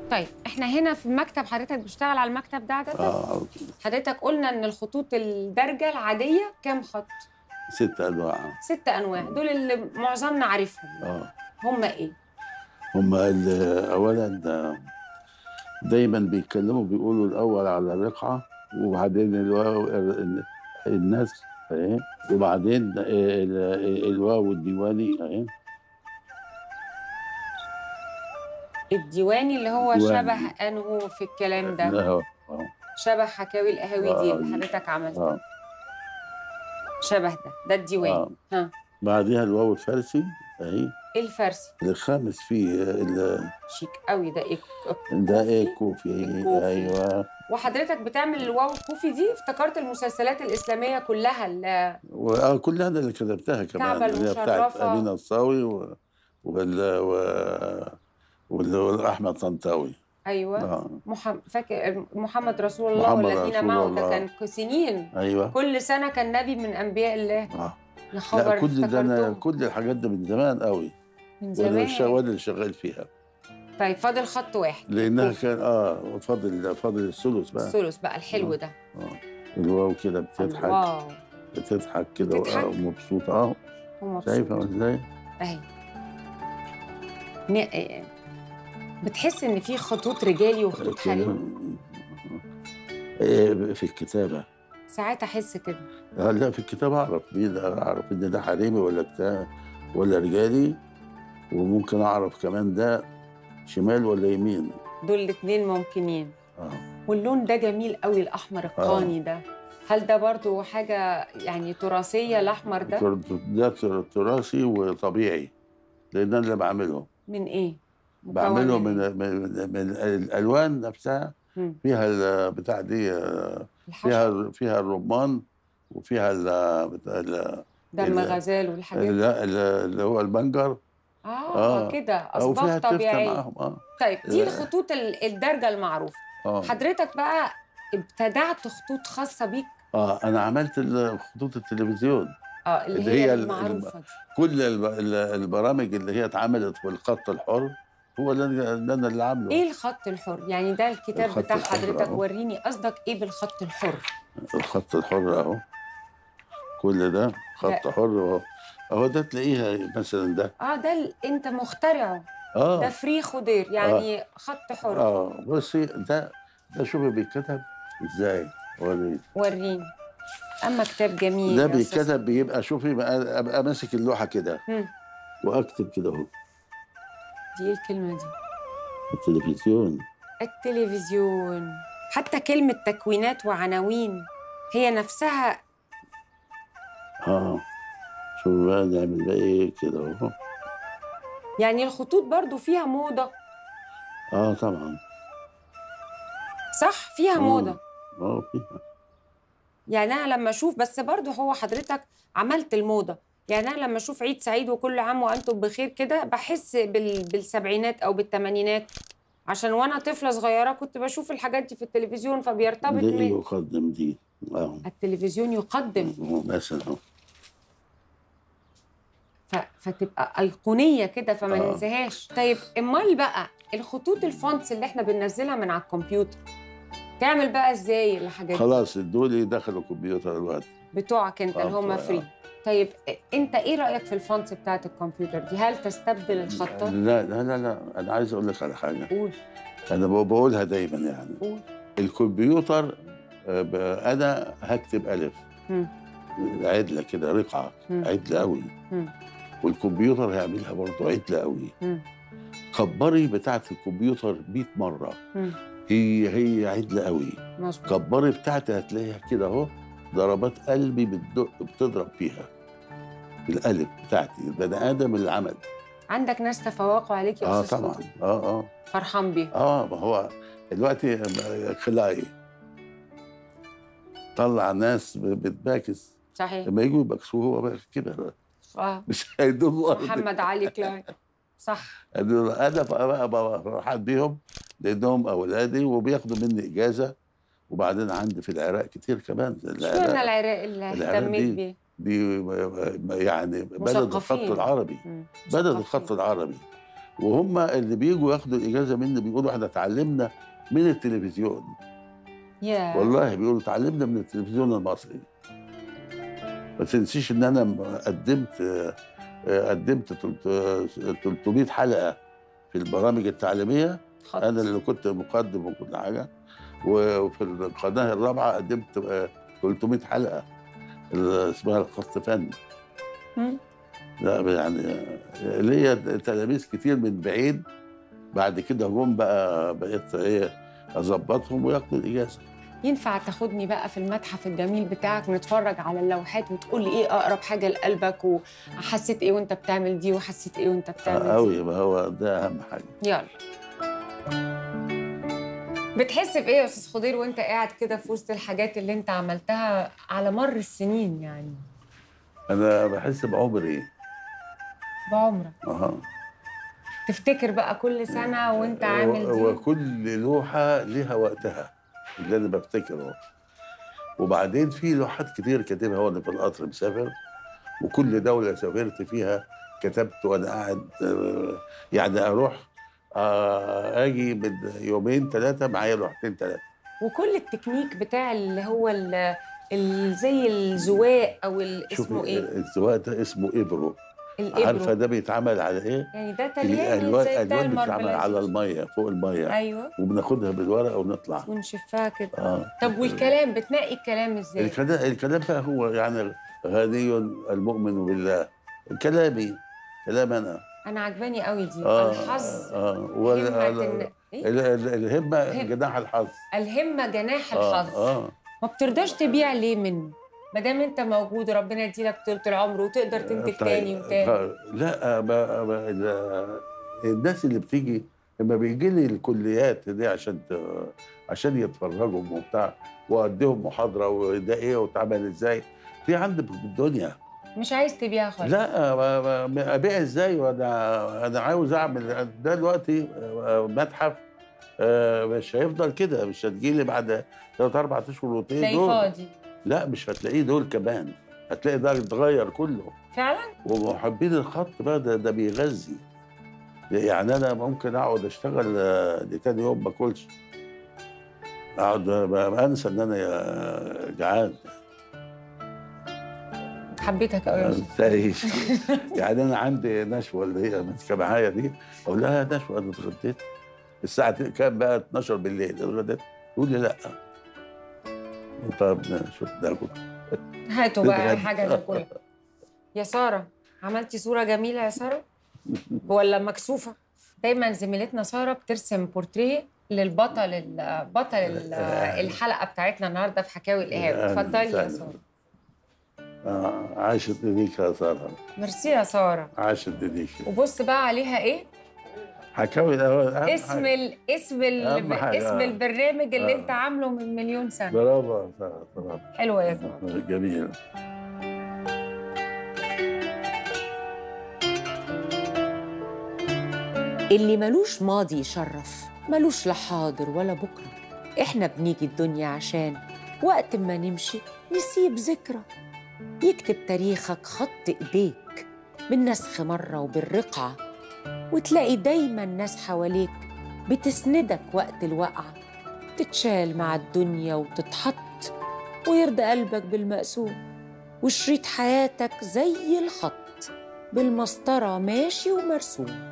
طيب احنا هنا في المكتب حضرتك بتشتغل على المكتب ده عاده اه على طول. حضرتك قلنا ان الخطوط الدارجه العاديه كام خط ست انواع ست انواع دول اللي معظمنا عارفهم اه هم ايه هم ال- اولا ده دايما بيتكلموا بيقولوا الاول على الرقعه وبعدين الواو ال- الناس اهي وبعدين ال- الواو الديواني اهي الديواني اللي هو ديواني. شبه انه في الكلام ده اهو اه شبه حكاوي القهاوي دي آه، اللي دي. حضرتك عملتها اه شبه ده ده الديواني آه. ها بعديها الواو الفارسي اهي ايه الفارسي الخامس فيه ال- شيك قوي ده ايه ده الكوفي؟ ايه كوفي الكوفي. ايوه وحضرتك بتعمل الواو الكوفي دي افتكرت المسلسلات الاسلاميه كلها اللي واه كل هذا اللي كتبتها كمان كعبة اللي هي بتاعت المشرفة. امينه الصاوي و... وال... و... وال... والاحمد طنطاوي ايوه اه محمد فاكر محمد رسول الله محمد والذين رسول معه ده الله. كان سنين ايوه كل سنه كان نبي من انبياء الله اه يا خبر لا كل ده انا افتكرتهم. كل الحاجات دي من زمان قوي من وانا زمان الشغال اللي شغال فيها طيب فاضل خط واحد لانها كوفي. كان اه فاضل فاضل الثلث بقى الثلث بقى الحلو ده اه الواو كده بتضحك واو بتضحك كده بتضحك؟ ومبسوطه اه هو شايفه مبسوط ازاي؟ اهي ن- آه، بتحس ان في خطوط رجالي وخطوط حريم إيه، في الكتابه ساعات احس كده آه، لا في الكتاب اعرف مين اعرف ان ده حريمي ولا كتاب ولا رجالي وممكن اعرف كمان ده شمال ولا يمين دول الاتنين ممكنين اه واللون ده جميل قوي الاحمر القاني ده هل ده برضو حاجه يعني تراثيه الاحمر ده تر- ده تر- تراثي وطبيعي لان انا اللي بعمله من ايه بعمله مكون من إيه؟ من, من الالوان نفسها مم. فيها البتاع دي آه، الحشو فيها فيها الرمان وفيها ال- بتاع ال- دم ال- غزال والحاجات دي لا، ال- اللي هو البنجر اه, آه. كده او فيها اصباغ التفتة طبيعيه معاهم اه طيب دي آه. الخطوط ال- الدارجه المعروفه اه حضرتك بقى ابتدعت خطوط خاصه بيك اه انا عملت ال- خطوط التلفزيون اه اللي, اللي هي, هي ال- المعروفه دي كل الب- ال- البرامج اللي هي اتعملت في الخط الحر هو اللي انا اللي أنا اللي عامله ايه الخط الحر يعني ده الكتاب الخط بتاع الحر حضرتك أهو. وريني قصدك ايه بالخط الحر الخط الحر اهو كل ده خط لا. حر اهو اهو ده تلاقيها مثلا ده اه ده ال- انت مخترعه ده اه فري خضير يعني خط حر اه بصي ده ده شوفي بيتكتب ازاي وريني وريني اما كتاب جميل ده يا أستاذ. بيتكتب بيبقى شوفي بقى ابقى ماسك اللوحه كده مم. واكتب كده اهو دي ايه الكلمه دي التلفزيون التلفزيون حتى كلمه تكوينات وعناوين هي نفسها اه شوفي بقى نعمل بقى ايه كده اهو يعني الخطوط برضو فيها موضه اه طبعا صح فيها مم. موضه اه فيها يعني انا لما اشوف بس برضو هو حضرتك عملت الموضه يعني انا لما اشوف عيد سعيد وكل عام وانتم بخير كده بحس بال... بالسبعينات او بالثمانينات عشان وانا طفله صغيره كنت بشوف الحاجات دي في التلفزيون فبيرتبط دي من يقدم دي اه التلفزيون يقدم مثلا اهو ف... فتبقى ايقونيه كده فما آه. ننساهاش طيب امال بقى الخطوط الفونتس اللي احنا بننزلها من على الكمبيوتر تعمل بقى ازاي الحاجات دي خلاص دول دخلوا الكمبيوتر دلوقتي بتوعك انت اللي آه، هم بتوعي، فري طيب انت ايه رايك في الفونتس بتاعت الكمبيوتر دي هل تستبدل الخطات لا لا لا لا انا عايز اقول لك على حاجه قول انا ب- بقولها دايما يعني قول الكمبيوتر آه، ب- انا هكتب الف مم. عدله كده رقعه مم. عدله قوي مم. والكمبيوتر هيعملها برضه عدله قوي مم. كبري بتاعه الكمبيوتر 100 مره مم. هي هي عدله قوي مظبوط كبري بتاعتي هتلاقيها كده اهو ضربات قلبي بتدق بتضرب فيها القلب بتاعتي البني ادم اللي عمل عندك ناس تفوقوا عليك يا اه استاذ طبعا فوزي. اه اه فرحان بيه اه ما هو دلوقتي خلاقي طلع ناس ب- بتباكس صحيح لما يجوا يبكسوه هو بقى كده اه مش هيدوم محمد علي كلاي صح انا بقى بقى فرحان بيهم لانهم اولادي وبياخدوا مني اجازه وبعدين عندي في العراق كتير كمان اشمعنى العراق اللي العراق اهتميت دي بيه دي يعني بلد الخط مثقفين. العربي مم. بلد مثقفين. الخط العربي وهم اللي بيجوا ياخدوا الاجازه مني بيقولوا احنا اتعلمنا من التلفزيون يا والله بيقولوا اتعلمنا من التلفزيون المصري ما تنسيش ان انا م- قدمت آه، آه، قدمت تلت- آه، 300 حلقه في البرامج التعليميه خط. انا اللي كنت مقدم وكل حاجه وفي القناه الرابعه قدمت آه، 300 حلقه اللي اسمها الخط فن مم. لا يعني آه، ليا تلاميذ كتير من بعيد بعد كده جم بقى بقيت ايه اظبطهم وياخدوا الاجازه ينفع تاخدني بقى في المتحف الجميل بتاعك نتفرج على اللوحات وتقول لي ايه اقرب حاجه لقلبك وحسيت ايه وانت بتعمل دي وحسيت ايه وانت بتعمل دي قوي ما هو ده اهم حاجه يلا بتحس بايه يا استاذ خضير وانت قاعد كده في وسط الحاجات اللي انت عملتها على مر السنين يعني انا بحس بعمري بعمرك اها تفتكر بقى كل سنه وانت عامل و- دي وكل لوحه ليها وقتها اللي انا بفتكره وبعدين في لوحات كتير كاتبها وانا في القطر مسافر وكل دوله سافرت فيها كتبت وانا قاعد آه، يعني اروح آه، اجي من يومين ثلاثه معايا لوحتين ثلاثه وكل التكنيك بتاع اللي هو ال- ال- زي الزواق او ال- اسمه ايه الزواق ده اسمه ابرو الابرو عارفه ده بيتعمل على ايه؟ يعني ده تليان الالوان زي بتاع الالوان بتتعمل على الماربلات الميه فوق الميه ايوه وبناخدها بالورقه ونطلع ونشفها كده اه طب والكلام بتنقي الكلام ازاي؟ الكلام الكلام بقى هو يعني غني المؤمن بالله كلامي كلام انا انا عجباني قوي دي اه الحظ اه وال- همة ال- الن- إيه؟ ال- ال- الهمه هم- جناح الحظ الهمه جناح اه الحظ اه ما بترضاش تبيع ليه منه ما دام انت موجود ربنا يديلك طولة العمر وتقدر تنتج طيب، تاني وتاني طيب. لا ما ما ال- الناس اللي بتيجي لما بيجي لي الكليات دي عشان ت- عشان يتفرجوا وبتاع واديهم محاضره وده ايه واتعمل ازاي في عندي في الدنيا مش عايز تبيع خالص لا ما- ما- ما- ابيع ازاي وانا انا عاوز اعمل ده دلوقتي آه، متحف آه، مش هيفضل كده مش هتجيلي بعد ثلاث اربع اشهر واتنين تلاقيه دول فاضي لا مش هتلاقيه دول كمان هتلاقي ده اتغير كله فعلا ومحبين الخط بقى ده, ده بيغذي يعني انا ممكن اقعد اشتغل آه، لتاني يوم ما اكلش اقعد بقى انسى ان انا آه، جعان حبيتك قوي يا أستاذ. تعيش يعني انا عندي نشوه اللي هي ماسكه معايا دي اقول لها يا نشوه انا اتغديت الساعه كام بقى 12 بالليل اتغديت تقول لي لا طب شوف ناكل هاتوا بقى تتغدى. حاجه ناكلها يا ساره عملتي صوره جميله يا ساره ولا مكسوفه دايما زميلتنا ساره بترسم بورتريه للبطل البطل ال- الحلقه بتاعتنا النهارده في حكاوي الايهاب أهلاً اتفضلي يا وسهلاً. ساره آه عاشت ليك يا ساره ميرسي يا ساره عاشت ليك وبص بقى عليها ايه حكاوي الأول أهم اسم حاجة. ال... اسم ال... أهم حاجة. اسم البرنامج اللي آه. انت عامله من مليون سنه برافو يا ساره برافو حلوه يا ساره جميل اللي ملوش ماضي يشرف ملوش لا حاضر ولا بكرة إحنا بنيجي الدنيا عشان وقت ما نمشي نسيب ذكرى يكتب تاريخك خط إيديك بالنسخ مرة وبالرقعة وتلاقي دايما ناس حواليك بتسندك وقت الوقعة تتشال مع الدنيا وتتحط ويرضى قلبك بالمقسوم وشريط حياتك زي الخط بالمسطرة ماشي ومرسوم